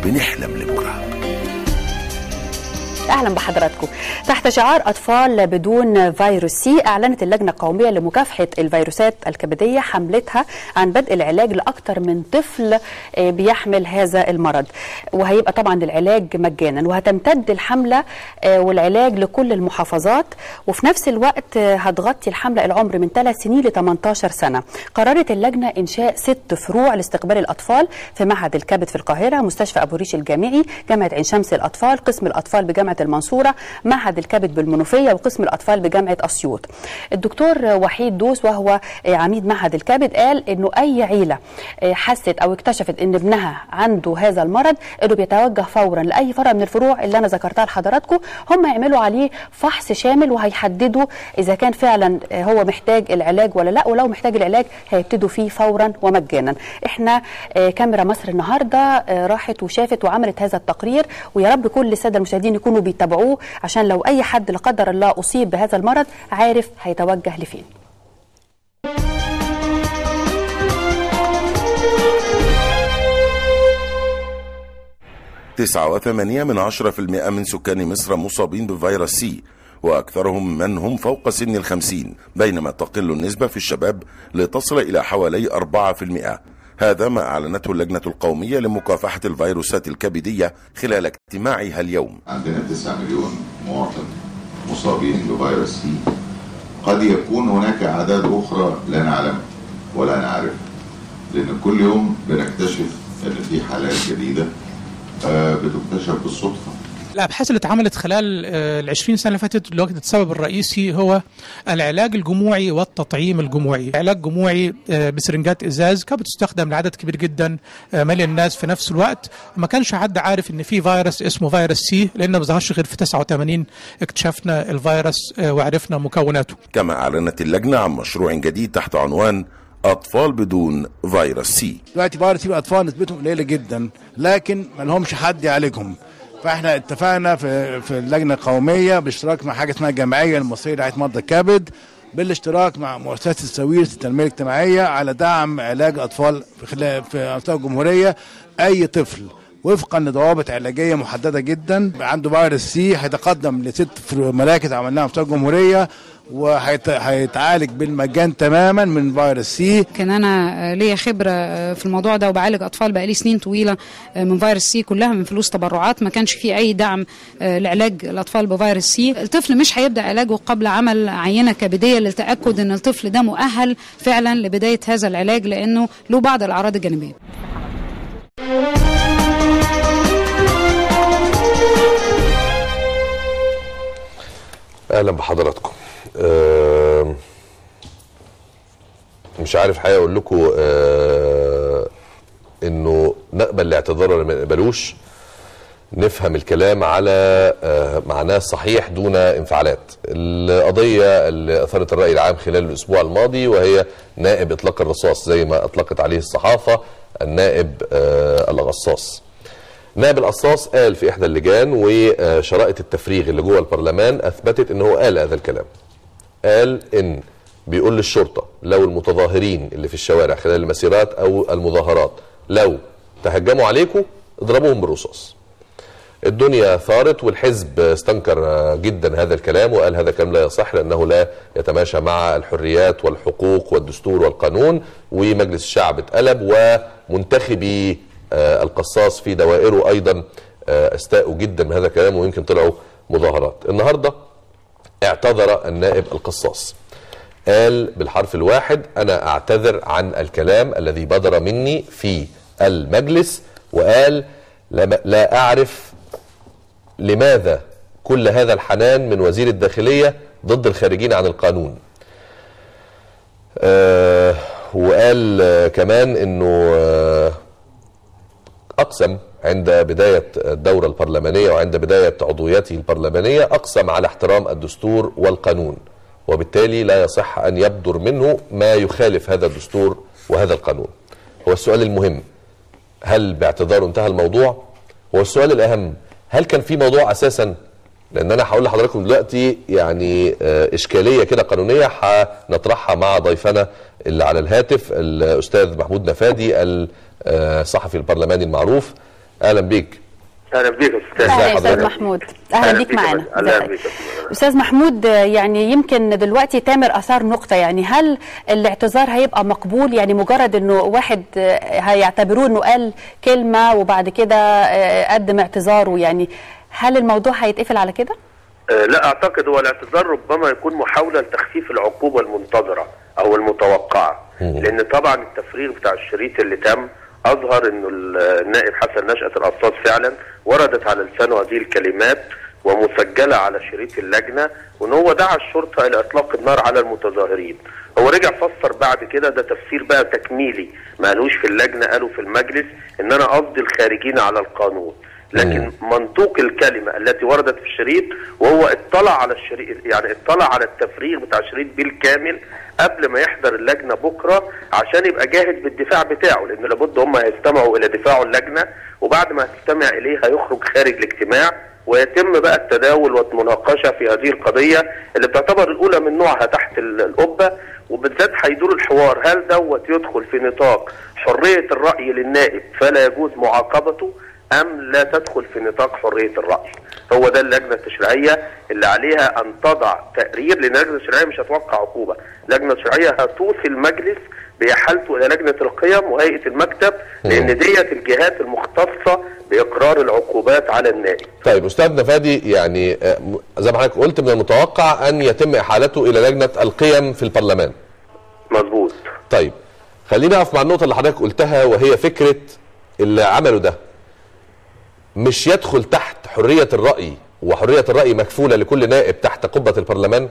بنحلم لبكره اهلا بحضراتكم تحت شعار اطفال بدون فيروس سي اعلنت اللجنه القوميه لمكافحه الفيروسات الكبديه حملتها عن بدء العلاج لاكثر من طفل آه، بيحمل هذا المرض وهيبقى طبعا العلاج مجانا وهتمتد الحمله آه، والعلاج لكل المحافظات وفي نفس الوقت آه، هتغطي الحمله العمر من 3 سنين ل 18 سنه قررت اللجنه انشاء ست فروع لاستقبال الاطفال في معهد الكبد في القاهره مستشفى ابو ريش الجامعي جامعه عين شمس الاطفال قسم الاطفال بجامعه المنصوره معهد الكبد بالمنوفيه وقسم الاطفال بجامعه اسيوط الدكتور وحيد دوس وهو آه، عميد معهد الكبد قال انه اي عيله آه، حست او اكتشفت ان ابنها عنده هذا المرض انه بيتوجه فورا لاي فرع من الفروع اللي انا ذكرتها لحضراتكم هم يعملوا عليه فحص شامل وهيحددوا اذا كان فعلا آه، هو محتاج العلاج ولا لا ولو محتاج العلاج هيبتدوا فيه فورا ومجانا احنا آه، كاميرا مصر النهارده آه، راحت وشافت وعملت هذا التقرير ويا رب كل الساده المشاهدين يكونوا بيتابعوه عشان لو اي حد لا قدر الله اصيب بهذا المرض عارف هيتوجه لفين تسعة وثمانية من عشرة في المئة من سكان مصر مصابين بفيروس سي وأكثرهم من هم فوق سن الخمسين بينما تقل النسبة في الشباب لتصل إلى حوالي أربعة في المئة هذا ما أعلنته اللجنة القومية لمكافحة الفيروسات الكبدية خلال اجتماعها اليوم عندنا 9 مليون مواطن مصابين بفيروس سي قد يكون هناك أعداد أخرى لا نعلم ولا نعرف لأن كل يوم بنكتشف أن في حالات جديدة آه، بتكتشف بالصدفة الابحاث اللي اتعملت خلال آه، ال 20 سنه اللي فاتت الوقت السبب الرئيسي هو العلاج الجموعي والتطعيم الجموعي، علاج جموعي آه، بسرنجات ازاز كانت بتستخدم لعدد كبير جدا آه، من الناس في نفس الوقت، ما كانش حد عارف ان في فيروس اسمه فيروس سي لانه ما ظهرش غير في 89 اكتشفنا الفيروس آه، وعرفنا مكوناته. كما أعلنت اللجنة عن مشروع جديد تحت عنوان أطفال بدون فيروس سي دلوقتي فيروس يبقى اطفال نسبتهم قليله جدا لكن ما لهمش حد يعالجهم فاحنا اتفقنا في في اللجنه القوميه باشتراك مع حاجه اسمها الجمعيه المصريه لرعايه مرضى الكبد بالاشتراك مع مؤسسه السويرس التنميه الاجتماعيه على دعم علاج الاطفال في خلال في مستوى الجمهوريه اي طفل وفقا لضوابط علاجيه محدده جدا عنده فيروس سي هيتقدم لست مراكز عملناها في مستوى الجمهوريه وهيتعالج بالمجان تماما من فيروس سي كان انا آه، ليا خبره آه، في الموضوع ده وبعالج اطفال بقالي سنين طويله آه، من فيروس سي كلها من فلوس تبرعات ما كانش في اي دعم آه، لعلاج الاطفال بفيروس سي الطفل مش هيبدا علاجه قبل عمل عينه كبديه للتاكد ان الطفل ده مؤهل فعلا لبدايه هذا العلاج لانه له بعض الاعراض الجانبيه اهلا بحضراتكم آم، مش عارف حقيقة اقول لكم آه، انه نقبل الاعتذار ولا ما نقبلوش نفهم الكلام على آه، معناه الصحيح دون انفعالات القضية اللي أثارت الرأي العام خلال الأسبوع الماضي وهي نائب إطلاق الرصاص زي ما أطلقت عليه الصحافة النائب آه، الغصاص نائب القصاص قال في احدى اللجان وشرائط التفريغ اللي جوه البرلمان اثبتت ان هو قال هذا الكلام قال ان بيقول للشرطه لو المتظاهرين اللي في الشوارع خلال المسيرات او المظاهرات لو تهجموا عليكم اضربوهم بالرصاص الدنيا ثارت والحزب استنكر جدا هذا الكلام وقال هذا الكلام لا يصح لانه لا يتماشى مع الحريات والحقوق والدستور والقانون ومجلس الشعب اتقلب ومنتخبي آه، القصاص في دوائره ايضا آه، استاءوا جدا من هذا الكلام ويمكن طلعوا مظاهرات النهارده اعتذر النائب القصاص قال بالحرف الواحد انا اعتذر عن الكلام الذي بدر مني في المجلس وقال لم- لا اعرف لماذا كل هذا الحنان من وزير الداخليه ضد الخارجين عن القانون آه وقال آه كمان انه آه اقسم عند بدايه الدوره البرلمانيه وعند بدايه عضويته البرلمانيه اقسم على احترام الدستور والقانون وبالتالي لا يصح ان يبدر منه ما يخالف هذا الدستور وهذا القانون هو السؤال المهم هل باعتذاره انتهى الموضوع هو السؤال الاهم هل كان في موضوع اساسا لان انا هقول لحضراتكم دلوقتي يعني آه، اشكاليه كده قانونيه هنطرحها مع ضيفنا اللي على الهاتف الاستاذ محمود نفادي الصحفي البرلماني المعروف اهلا بيك اهلا بيك يا استاذ اهلا يا حضرتك؟ استاذ محمود اهلا أهلا بيك بيك يا معانا فندم. أهلا ازيك؟ بيك يا فندم. استاذ محمود آه، يعني يمكن دلوقتي تامر اثار نقطه يعني هل الاعتذار هيبقى مقبول يعني مجرد انه واحد آه، هيعتبروه انه قال كلمه وبعد كده آه، قدم اعتذاره يعني هل الموضوع هيتقفل على كده؟ آه، لا اعتقد هو الاعتذار ربما يكون محاوله لتخفيف العقوبه المنتظره او المتوقعه لان طبعا التفريغ بتاع الشريط اللي تم اظهر انه النائب حسن نشأة القصاص فعلا وردت على لسانه هذه الكلمات ومسجله على شريط اللجنه وان هو دعا الشرطه الى اطلاق النار على المتظاهرين هو رجع فسر بعد كده ده تفسير بقى تكميلي ما قالوش في اللجنه قالوا في المجلس ان انا قصدي الخارجين على القانون لكن منطوق الكلمة التي وردت في الشريط وهو اطلع على الشريط يعني اطلع على التفريغ بتاع الشريط بالكامل قبل ما يحضر اللجنة بكرة عشان يبقى جاهز بالدفاع بتاعه لأن لابد هم هيستمعوا إلى دفاعه اللجنة وبعد ما تستمع إليه هيخرج خارج الاجتماع ويتم بقى التداول والمناقشة في هذه القضية اللي بتعتبر الأولى من نوعها تحت ال- القبة وبالذات هيدور الحوار هل دوت يدخل في نطاق حرية الرأي للنائب فلا يجوز معاقبته أم لا تدخل في نطاق حرية الرأي هو ده اللجنة التشريعية اللي عليها أن تضع تقرير لأن اللجنة التشريعية مش هتوقع عقوبة اللجنة التشريعية هتوصي المجلس بإحالته إلى لجنة القيم وهيئة المكتب لأن ديت الجهات المختصة بإقرار العقوبات على النائب طيب استاذ نفادي يعني آه، م- زي ما حضرتك قلت من المتوقع ان يتم احالته الى لجنه القيم في البرلمان مظبوط طيب خلينا نقف مع النقطه اللي حضرتك قلتها وهي فكره اللي عمله ده مش يدخل تحت حريه الراي وحريه الراي مكفوله لكل نائب تحت قبه البرلمان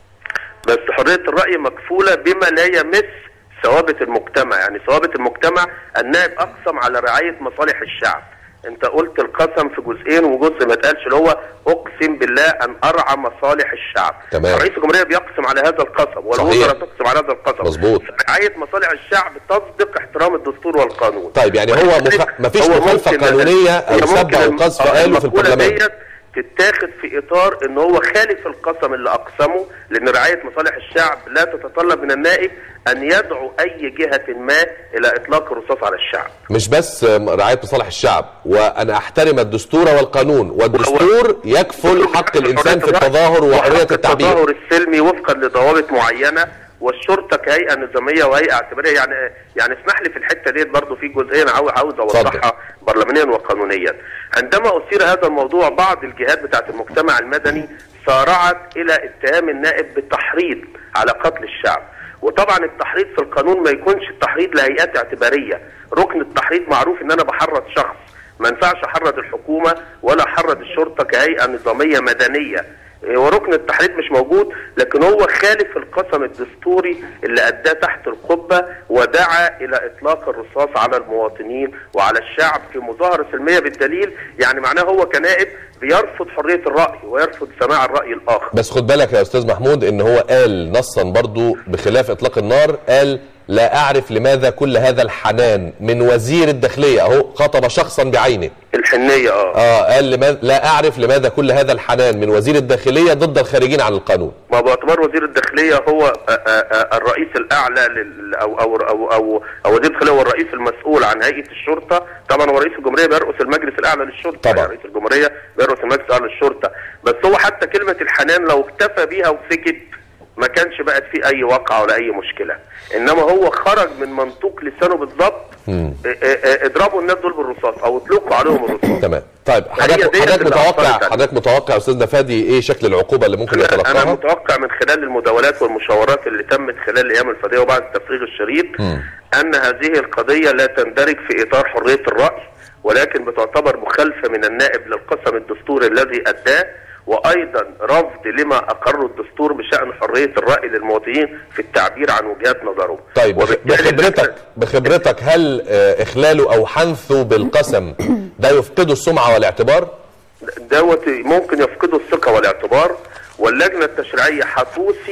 بس حرية الرأي مكفولة بما لا يمس ثوابت المجتمع يعني ثوابت المجتمع النائب أقسم على رعاية مصالح الشعب انت قلت القسم في جزئين وجزء ما اتقالش اللي هو اقسم بالله ان ارعى مصالح الشعب تمام. رئيس الجمهوريه بيقسم على هذا القسم صحيح. والوزراء تقسم على هذا القسم مظبوط. رعايه مصالح الشعب تصدق احترام الدستور والقانون طيب يعني هو مخ... مفيش هو مخالفه ممكن- قانونيه او هي سب ممكن او الم- قذف آه، قالوا في المقولة البرلمان ديت تتاخد في اطار ان هو خالف القسم اللي اقسمه لان رعايه مصالح الشعب لا تتطلب من النائب ان يدعو اي جهه ما الى اطلاق الرصاص على الشعب مش بس رعايه مصالح الشعب وانا احترم الدستور والقانون والدستور يكفل حق الانسان في التظاهر وحريه وحق التعبير التظاهر السلمي وفقا لضوابط معينه والشرطه كهيئه نظاميه وهيئه اعتباريه يعني يعني اسمح لي في الحته ديت برضه في جزئين عاو- عاوز اوضحها برلمانيا وقانونيا عندما اثير هذا الموضوع بعض الجهات بتاعت المجتمع المدني سارعت الى اتهام النائب بالتحريض على قتل الشعب وطبعا التحريض في القانون ما يكونش التحريض لهيئات اعتباريه ركن التحريض معروف ان انا بحرض شخص ما ينفعش احرض الحكومه ولا احرض الشرطه كهيئه نظاميه مدنيه إيه، وركن التحريض مش موجود لكن هو خالف القسم الدستوري اللي اداه تحت القبه ودعا الى اطلاق الرصاص على المواطنين وعلى الشعب في مظاهره سلميه بالدليل يعني معناه هو كنائب بيرفض حريه الراي ويرفض سماع الراي الاخر بس خد بالك يا استاذ محمود ان هو قال نصا برضو بخلاف اطلاق النار قال لا اعرف لماذا كل هذا الحنان من وزير الداخليه اهو خاطب شخصا بعينه الحنيه اه اه قال لماذا لا اعرف لماذا كل هذا الحنان من وزير الداخليه ضد الخارجين عن القانون ما باعتبار وزير الداخليه هو آه، آه، آه، الرئيس الاعلى لل او او او او, أو وزير الداخليه هو الرئيس المسؤول عن هيئه الشرطه طبعا هو رئيس الجمهوريه بيرأس المجلس الاعلى للشرطه طبعا. يعني رئيس الجمهوريه بيرأس المجلس الاعلى للشرطه بس هو حتى كلمه الحنان لو اكتفى بيها وسكت ما كانش بقت في اي وقعه ولا اي مشكله انما هو خرج من منطوق لسانه بالظبط آه، آه، آه، اضربوا الناس دول بالرصاص او اطلقوا عليهم الرصاص تمام طيب هي حضرتك ديت حضرتك اللي متوقع أثرت عليه. حضرتك متوقع يا استاذ نفادي ايه شكل العقوبه اللي ممكن انا أنا يتلقاها متوقع من خلال المداولات والمشاورات اللي تمت خلال الايام الفاتيه وبعد تفريغ الشريط ان هذه القضيه لا تندرج في اطار حريه الراي ولكن بتعتبر مخالفه من النائب للقسم الدستوري الذي اداه وايضا رفض لما اقره الدستور بشان حريه الراي للمواطنين في التعبير عن وجهات نظرهم طيب بخ- وبالتالي بخبرتك بخبرتك هل آه، اخلاله او حنثه بالقسم ده يفقده السمعه والاعتبار؟ دوت ممكن يفقدوا الثقه والاعتبار واللجنه التشريعيه هتوصي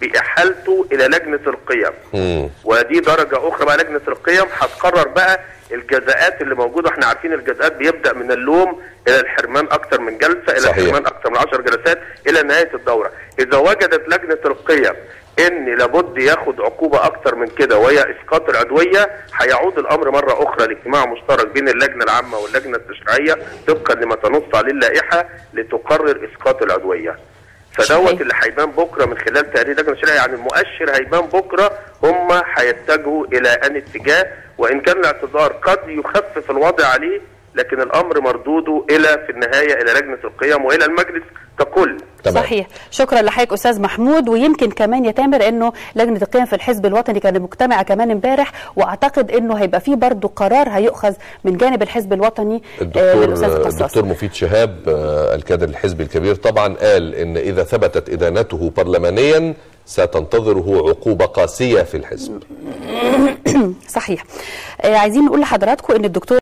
باحالته الى لجنه القيم مم. ودي درجه اخرى بقى لجنه القيم هتقرر بقى الجزاءات اللي موجوده احنا عارفين الجزاءات بيبدا من اللوم الى الحرمان اكثر من جلسه الى صحيح. الحرمان اكثر من 10 جلسات الى نهايه الدوره اذا وجدت لجنه القيم ان لابد ياخد عقوبه اكثر من كده وهي اسقاط العضويه هيعود الامر مره اخرى لاجتماع مشترك بين اللجنه العامه واللجنه التشريعيه طبقا لما تنص عليه اللائحه لتقرر اسقاط العضويه صحيح. فدوت اللي هيبان بكره من خلال تقرير لجنه الشرعيه يعني المؤشر هيبان بكره هم هيتجهوا الى ان اتجاه وان كان الاعتذار قد يخفف الوضع عليه لكن الامر مردوده الى في النهايه الى لجنه القيم والى المجلس ككل تمام. صحيح شكرا لحضرتك استاذ محمود ويمكن كمان يا تامر انه لجنه القيم في الحزب الوطني كانت مجتمعه كمان امبارح واعتقد انه هيبقى في برضه قرار هيؤخذ من جانب الحزب الوطني آه، الدكتور للاستاذ القصاص الدكتور مفيد شهاب آه، الكادر الحزبي الكبير طبعا قال ان اذا ثبتت ادانته برلمانيا ستنتظره عقوبه قاسيه في الحزب صحيح آه، عايزين نقول لحضراتكم ان الدكتور